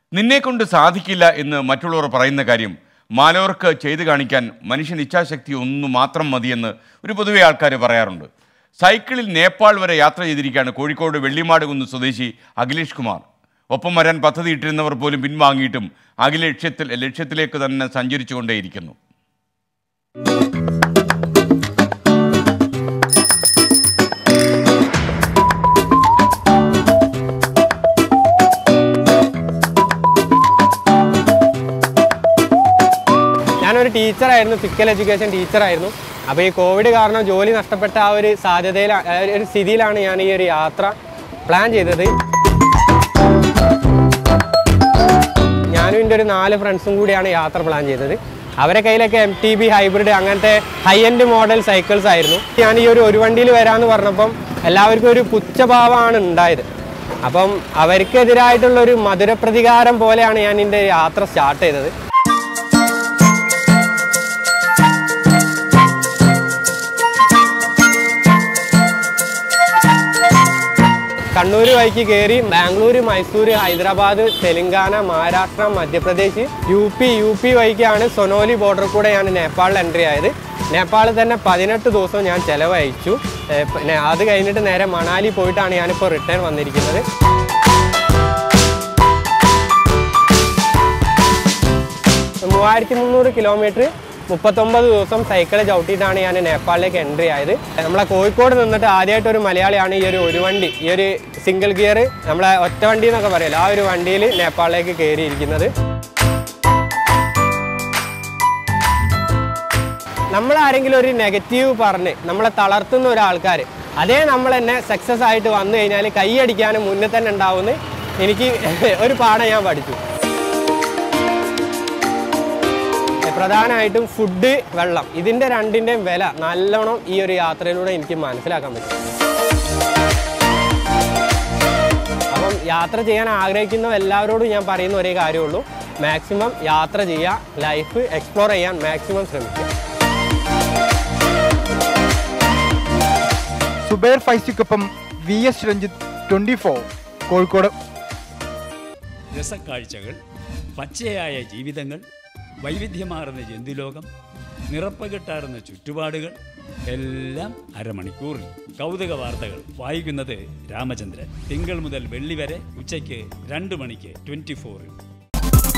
നിന്നെക്കൊണ്ട് സാധിക്കില്ല എന്ന് മറ്റുള്ളവർ പറയുന്ന കാര്യം മാലോർക്ക് ചെയ്തു കാണിക്കാൻ മനുഷ്യൻ ഇച്ഛാശക്തി ഒന്നു മാത്രം മതിയെന്ന് ഒരു പൊതുവെ ആൾക്കാർ പറയാറുണ്ട് സൈക്കിളിൽ നേപ്പാൾ വരെ യാത്ര ചെയ്തിരിക്കുകയാണ് കോഴിക്കോട് വെള്ളിമാട് കുന്ന് സ്വദേശി അഖിലേഷ് കുമാർ ഒപ്പം വരാൻ പദ്ധതി ഇട്ടിരുന്നവർ പോലും പിൻവാങ്ങിയിട്ടും അഖില ലക്ഷ്യത്തിൽ ലക്ഷ്യത്തിലേക്ക് തന്നെ സഞ്ചരിച്ചുകൊണ്ടേയിരിക്കുന്നു ഞാനൊരു ടീച്ചറായിരുന്നു ഫിസിക്കൽ എഡ്യൂക്കേഷൻ ടീച്ചറായിരുന്നു അപ്പോൾ ഈ കോവിഡ് കാരണം ജോലി നഷ്ടപ്പെട്ട ആ ഒരു സാധ്യതയിൽ ആ ഒരു സ്ഥിതിയിലാണ് ഞാൻ ഈ ഒരു യാത്ര പ്ലാൻ ചെയ്തത് ഞാനും എൻ്റെ ഒരു നാല് ഫ്രണ്ട്സും കൂടിയാണ് യാത്ര പ്ലാൻ ചെയ്തത് അവരെ കയ്യിലൊക്കെ എം ടി ബി ഹൈബ്രിഡ് അങ്ങനത്തെ ഹൈ എൻഡ് മോഡൽ സൈക്കിൾസ് ആയിരുന്നു ഞാൻ ഈ ഒരു ഒരു വണ്ടിയിൽ വരാമെന്ന് പറഞ്ഞപ്പം എല്ലാവർക്കും ഒരു പുച്ഛഭാവമാണ് ഉണ്ടായത് അപ്പം അവർക്കെതിരായിട്ടുള്ള ഒരു മധുരപ്രതികാരം പോലെയാണ് ഞാൻ എൻ്റെ യാത്ര സ്റ്റാർട്ട് ചെയ്തത് കണ്ണൂർ വഴിക്ക് കയറി Bangalore Mysore Hyderabad Telangana Maharashtra Madhya Pradesh U P U P വഴിക്കാണ് സൊനോലി ബോർഡർ കൂടെ ഞാൻ നേപ്പാളിൽ എൻട്രി ആയത് നേപ്പാളിൽ തന്നെ പതിനെട്ട് ദിവസം ഞാൻ ചിലവഴിച്ചു ഏർ പിന്നെ അത് കഴിഞ്ഞിട്ട് നേരെ മണാലി പോയിട്ടാണ് ഞാനിപ്പോൾ റിട്ടേൺ വന്നിരിക്കുന്നത് മൂവായിരത്തി മുന്നൂറ് കിലോമീറ്റർ മുപ്പത്തൊമ്പത് ദിവസം സൈക്കിൾ ചവിട്ടിയിട്ടാണ് ഞാൻ നേപ്പാളിലേക്ക് എൻട്രി ആയത് നമ്മളെ കോഴിക്കോട് നിന്നിട്ട് ആദ്യമായിട്ട് ഒരു മലയാളിയാണ് ഈ ഒരു ഒരു വണ്ടി ഈ ഒരു സിംഗിൾ ഗിയർ നമ്മളെ ഒറ്റ വണ്ടി എന്നൊക്കെ പറയല്ലോ ആ ഒരു വണ്ടിയിൽ നേപ്പാളിലേക്ക് കയറിയിരിക്കുന്നത് നമ്മൾ ആരെങ്കിലും ഒരു നെഗറ്റീവ് പറഞ്ഞ് നമ്മളെ തളർത്തുന്ന ഒരാൾക്കാർ അതേ നമ്മൾ തന്നെ സക്സസ് ആയിട്ട് വന്നു കഴിഞ്ഞാൽ കൈയടിക്കാനും മുന്നിൽ തന്നെ ഉണ്ടാവുമെന്ന് എനിക്ക് ഒരു പാഠം ഞാൻ പഠിച്ചു പ്രധാനമായിട്ടും ഫുഡ് വെള്ളം ഇതിൻ്റെ രണ്ടിൻ്റെയും വില നല്ലോണം ഈ ഒരു യാത്രയിലൂടെ എനിക്ക് മനസ്സിലാക്കാൻ പറ്റും അപ്പം യാത്ര ചെയ്യാൻ ആഗ്രഹിക്കുന്ന എല്ലാവരോടും ഞാൻ പറയുന്ന ഒരേ കാര്യമുള്ളൂ മാക്സിമം യാത്ര ചെയ്യുക ലൈഫ് എക്സ്പ്ലോർ ചെയ്യാൻ മാക്സിമം ശ്രമിക്കുക സുബൈർ ഫൈസിക്കൊപ്പം V S Ranjith twenty four Kozhikode രസക്കാഴ്ചകൾ പച്ചയായ ജീവിതങ്ങൾ വൈവിധ്യമാർന്ന ജന്തുലോകം നിറപ്പകിട്ടാർന്ന ചുറ്റുപാടുകൾ എല്ലാം അരമണിക്കൂറിൽ കൗതുക വാർത്തകൾ വായിക്കുന്നത് രാമചന്ദ്രൻ തിങ്കൾ മുതൽ വെള്ളി വരെ ഉച്ചയ്ക്ക് രണ്ട് മണിക്ക് ട്വൻറ്റി ഫോറിൽ